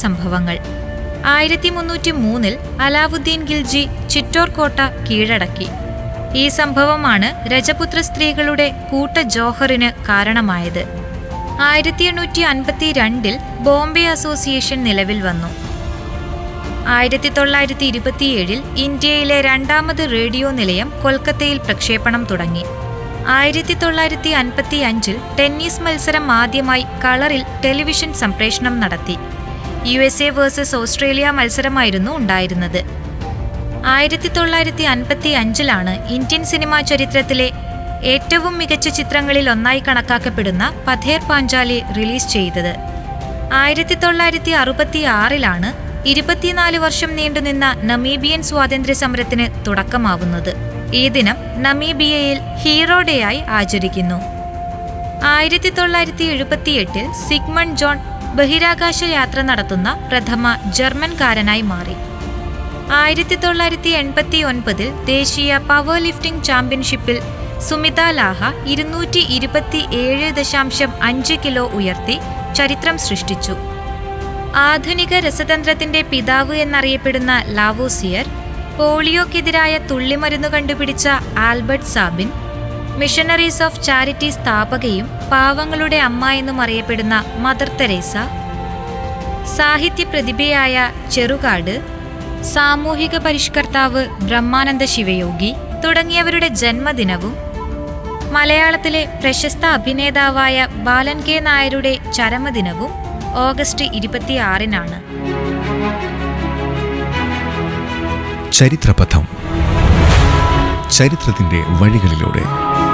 സംഭവങ്ങൾ ആയിരത്തി മുന്നൂറ്റി മൂന്നിൽ അലാവുദ്ദീൻ ഖിൽജി ചിറ്റോർ കോട്ട കീഴടക്കി ഈ സംഭവമാണ് രജപുത്ര സ്ത്രീകളുടെ കൂട്ട ജോഹറിന് കാരണമായത് ആയിരത്തി എണ്ണൂറ്റി അൻപത്തി രണ്ടിൽ ബോംബെ അസോസിയേഷൻ നിലവിൽ വന്നു ആയിരത്തി തൊള്ളായിരത്തി ഇരുപത്തിയേഴിൽ ഇന്ത്യയിലെ രണ്ടാമത് റേഡിയോ നിലയം കൊൽക്കത്തയിൽ പ്രക്ഷേപണം തുടങ്ങി ആയിരത്തി തൊള്ളായിരത്തി അൻപത്തി അഞ്ചിൽ ടെന്നീസ് മത്സരം ആദ്യമായി കളറിൽ ടെലിവിഷൻ സംപ്രേഷണം നടത്തി U S A versus Australia മത്സരമായിരുന്നു ഉണ്ടായിരുന്നത് ആയിരത്തി തൊള്ളായിരത്തി അൻപത്തി അഞ്ചിലാണ് ഇന്ത്യൻ സിനിമാ ചരിത്രത്തിലെ ഏറ്റവും മികച്ച ചിത്രങ്ങളിൽ ഒന്നായി കണക്കാക്കപ്പെടുന്ന പഥേർ പാഞ്ചാലി റിലീസ് ചെയ്തത് ആയിരത്തി തൊള്ളായിരത്തി അറുപത്തി ആറിലാണ് ഇരുപത്തിനാല് വർഷം നീണ്ടുനിന്ന നമീബിയൻ സ്വാതന്ത്ര്യ സമരത്തിന് തുടക്കമാവുന്നത് ഈ ദിനം നമീബിയയിൽ ഹീറോ ഡേ ആയി ആചരിക്കുന്നു ആയിരത്തി തൊള്ളായിരത്തി എഴുപത്തിയെട്ടിൽ സിഗ്മൺ ജോൺ ബഹിരാകാശ യാത്ര നടത്തുന്ന പ്രഥമ ജർമ്മൻകാരനായി മാറി ആയിരത്തി തൊള്ളായിരത്തി എൺപത്തി ഒൻപതിൽ ദേശീയ പവർ ലിഫ്റ്റിംഗ് ചാമ്പ്യൻഷിപ്പിൽ സുമിത ലാഹ ഇരുന്നൂറ്റി ഇരുപത്തി ഏഴ് ദശാംശം അഞ്ച് കിലോ ഉയർത്തി ചരിത്രം സൃഷ്ടിച്ചു ആധുനിക രസതന്ത്രത്തിന്റെ പിതാവ് എന്നറിയപ്പെടുന്ന ലാവോസിയർ പോളിയോക്കെതിരായ തുള്ളിമരുന്ന് കണ്ടുപിടിച്ച Albert Sabin missionaries of charity സ്ഥാപകയും പാവങ്ങളുടെ അമ്മ എന്നും അറിയപ്പെടുന്ന മദർ തെരേസ സാഹിത്യ പ്രതിഭയായ ചെറുകാട് സാമൂഹിക പരിഷ്കർത്താവ് ബ്രഹ്മാനന്ദ ശിവയോഗി തുടങ്ങിയവരുടെ ജന്മദിനവും മലയാളത്തിലെ പ്രശസ്ത അഭിനേതാവായ ബാലൻ കെ നായരുടെ ചരമദിനവും ഓഗസ്റ്റ് ഇരുപത്തിയാറിനാണ് ചരിത്രപഥം ചരിത്രത്തിന്റെ വഴികളിലൂടെ